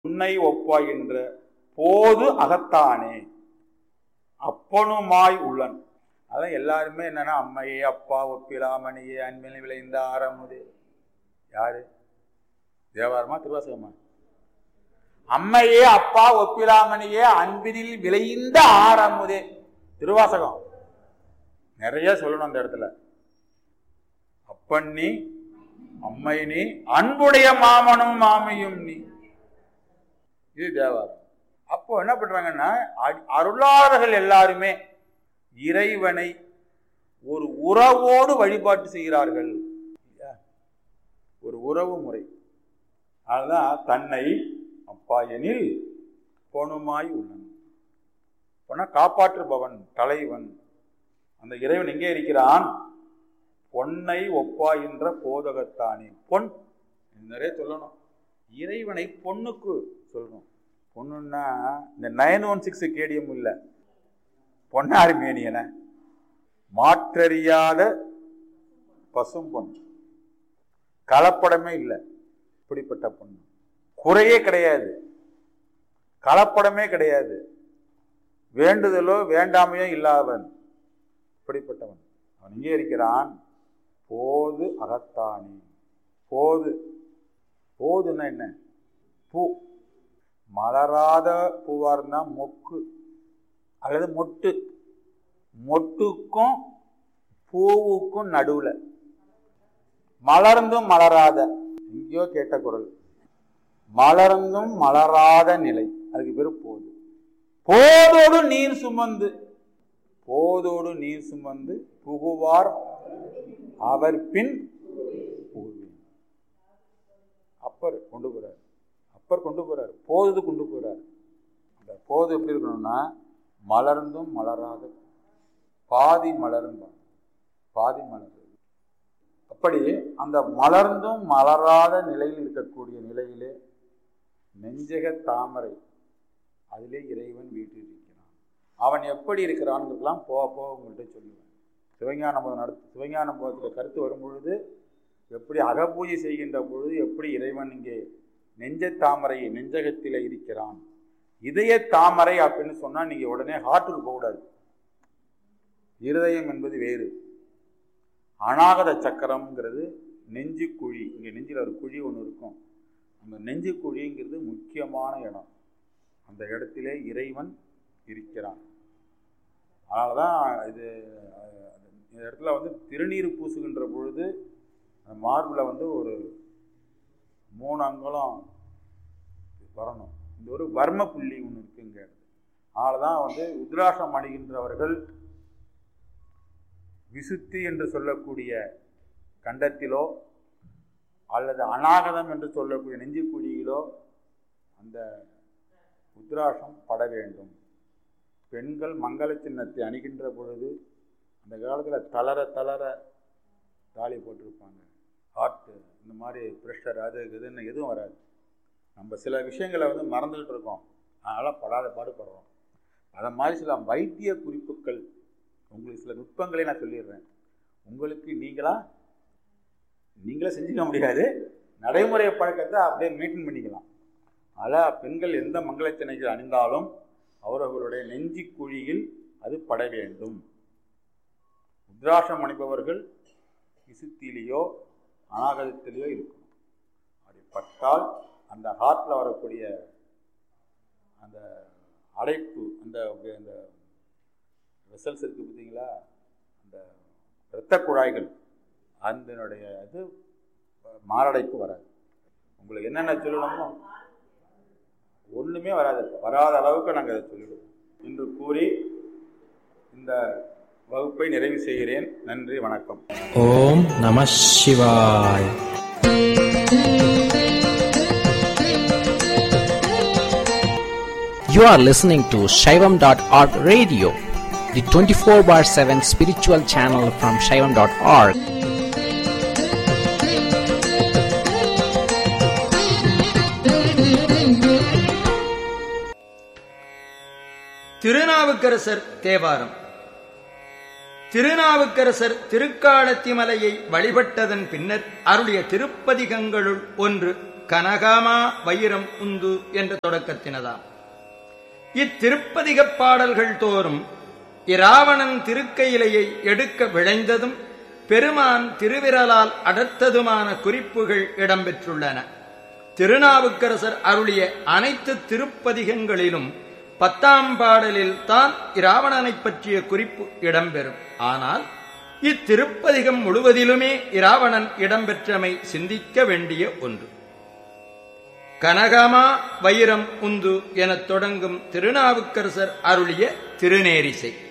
உன்னை ஒப்பாகின்ற போது அகத்தானே அப்பனுமாய் உள்ளன் அதான் எல்லாருமே என்னன்னா அம்மையே அப்பா ஒப்பிலாமணியே அன்பில் விளைந்த ஆரமுதே யாரு தேவாரமா திருவாசகமா அம்மையே அப்பா ஒப்பிலாமணியே அன்பினில் விளைந்த ஆரமுதே திருவாசகம் நிறைய சொல்லணும் அந்த இடத்துல அப்பன் நீ அம்மை நீ அன்புடைய மாமனும் மாமியும் நீ இது தேவாரம் அப்போ என்ன பண்றாங்கன்னா அ- அருளாளர்கள் எல்லாருமே இறைவனை ஒரு உறவோடு வழிபாட்டு செய்கிறார்கள் இல்லையா? ஒரு உறவு முறை அதுதான் தன்னை அப்பா எனில் பொணுமாய் உள்ளன் பொன காப்பாற்றுபவன் தலைவன் அந்த இறைவன் எங்கே இருக்கிறான் பொன்னை ஒப்பாகின்ற போதகத்தானே பொன் நிறைய சொல்லணும் இறைவனை பொண்ணுக்கு சொல்லணும் பொண்ணுன்னா இந்த நைன் ஒன் சிக்ஸ் கேடிஎம் இல்லை பொன்னாரி மேனியன மாற்றறியாத பசும் பொன் கலப்படமே இல்லை இப்படிப்பட்ட பொண்ணு குறையே கிடையாது கலப்படமே கிடையாது வேண்டுதலோ வேண்டாமையோ இல்லாதவன் இப்படிப்பட்டவன் அவன் இங்கே இருக்கிறான் போது அகத்தானே போது போதுன்னா என்ன பூ மலராத பூவா இருந்தா மொக்கு அல்லது மொட்டு மொட்டுக்கும் பூவுக்கும் நடுவுல மலர்ந்தும் மலராத எங்கேயோ கேட்ட குரல் மலர்ந்தும் மலராத நிலை அதுக்கு பேரு போது போதோடு நீர் சுமந்து போதோடு நீர் சுமந்து புகுவார் அவர் பின் புகுவேன் அப்பர் கொண்டு போறார் அப்பர் கொண்டு போறார் போது கொண்டு போறார் அந்த போது எப்படி இருக்கணும்னா மலர்ந்தும் மலராத பாதி மலர்ந்தான் பாதி மலர் அப்படி அந்த மலர்ந்தும் மலராத நிலையில் இருக்கக்கூடிய நிலையிலே நெஞ்சக தாமரை அதிலே இறைவன் வீற்றிருக்கிறான் அவன் எப்படி இருக்கிறான்ங்கிறதுலாம் போக போக உங்கள்கிட்ட சொல்லுவேன் சிவஞான போதம் நடத்து சிவஞான போதத்தில் கருத்து வரும் பொழுது எப்படி அகப்பூஜை செய்கின்ற பொழுது எப்படி இறைவன் இங்கே நெஞ்ச தாமரை நெஞ்சகத்தில் இருக்கிறான் இதய தாமரை அப்படின்னு சொன்னா நீங்க உடனே ஹார்ட்டுக்கு போகக்கூடாது இருதயம் என்பது வேறு அநாகத சக்கரம்ங்கிறது நெஞ்சு குழி இங்க நெஞ்சில் ஒரு குழி ஒன்று இருக்கும் அந்த நெஞ்சு குழிங்கிறது முக்கியமான இடம் அந்த இடத்திலே இறைவன் இருக்கிறான் அதனால தான் இது அஹ், இந்த இடத்துல வந்து திருநீர் பூசுகின்ற பொழுது அந்த மார்பில் வந்து ஒரு மூணு அங்குலம் வரணும் இந்த ஒரு வர்ம புள்ளி ஒன்று இருக்குங்க அதனால தான் வந்து உத்ராசம் அணிகின்றவர்கள் விசுத்தி என்று சொல்லக்கூடிய கண்டத்திலோ அல்லது அநாகதம் என்று சொல்லக்கூடிய நெஞ்சுக்குழியிலோ அந்த உத்ராசம் பட வேண்டும் பெண்கள் மங்கள சின்னத்தை அணிகின்ற பொழுது அந்த காலத்தில் தளர தளர தாலி போட்டிருப்பாங்க ஹார்ட்டு இந்த மாதிரி ப்ரெஷர் அது இதுன்னு எதுவும் வராது நம்ம சில விஷயங்களை வந்து மறந்துகிட்டு இருக்கோம் அதனால் படாத பாடுபடுறோம் அதை மாதிரி சில வைத்திய குறிப்புகள் உங்களுக்கு சில நுட்பங்களை நான் சொல்லிடுறேன் உங்களுக்கு நீங்களா நீங்களே செஞ்சுக்க முடியாது நடைமுறை பழக்கத்தை அப்படியே மெயின்டைன் பண்ணிக்கலாம் அதில் பெண்கள் எந்த மங்களத்தினைகள் அணிந்தாலும் அவரவர்களுடைய நெஞ்சி குழியில் அது பட வேண்டும் உத்ராசம் அணிபவர்கள் விசுத்திலேயோ அநாகதத்திலேயோ இருக்கும் அப்படி பட்டால் அந்த ஹார்ட்டில் வரக்கூடிய அந்த அடைப்பு அந்த அந்த வெசல்ஸ் இருக்குது பார்த்தீங்களா அந்த இரத்த குழாய்கள் அதனுடைய இது மாரடைப்பு வராது உங்களுக்கு என்னென்ன சொல்லணுமோ ஒன்றுமே வராது வராத அளவுக்கு நாங்கள் அதை சொல்லிடுவோம் என்று கூறி இந்த வகுப்பை நிறைவு செய்கிறேன் நன்றி வணக்கம் ஓம் நம சிவாய் You are listening to Shaivam.org radio, the 24 bar 7 spiritual channel from Shaivam.org. Thirunavukkarasar Thevaram Thirunavukkarasar Thirukalathi மலையை வழிபட்டதன் பின்னர் அருளிய திருப்பதிகங்களுள் ஒன்று கனகாமா வைரம் உந்து என்ற தொடக்கத்தினதாம் இத்திருப்பதிகப் பாடல்கள் தோறும் இராவணன் திருக்கையிலையை எடுக்க விளைந்ததும் பெருமான் திருவிரலால் அடர்த்ததுமான குறிப்புகள் இடம்பெற்றுள்ளன திருநாவுக்கரசர் அருளிய அனைத்து திருப்பதிகங்களிலும் பத்தாம் பாடலில் தான் இராவணனைப் பற்றிய குறிப்பு இடம்பெறும் ஆனால் இத்திருப்பதிகம் முழுவதிலுமே இராவணன் இடம்பெற்றமை சிந்திக்க வேண்டிய ஒன்று கனகமா வைரம் உந்து எனத் தொடங்கும் திருநாவுக்கரசர் அருளிய திருநேரிசை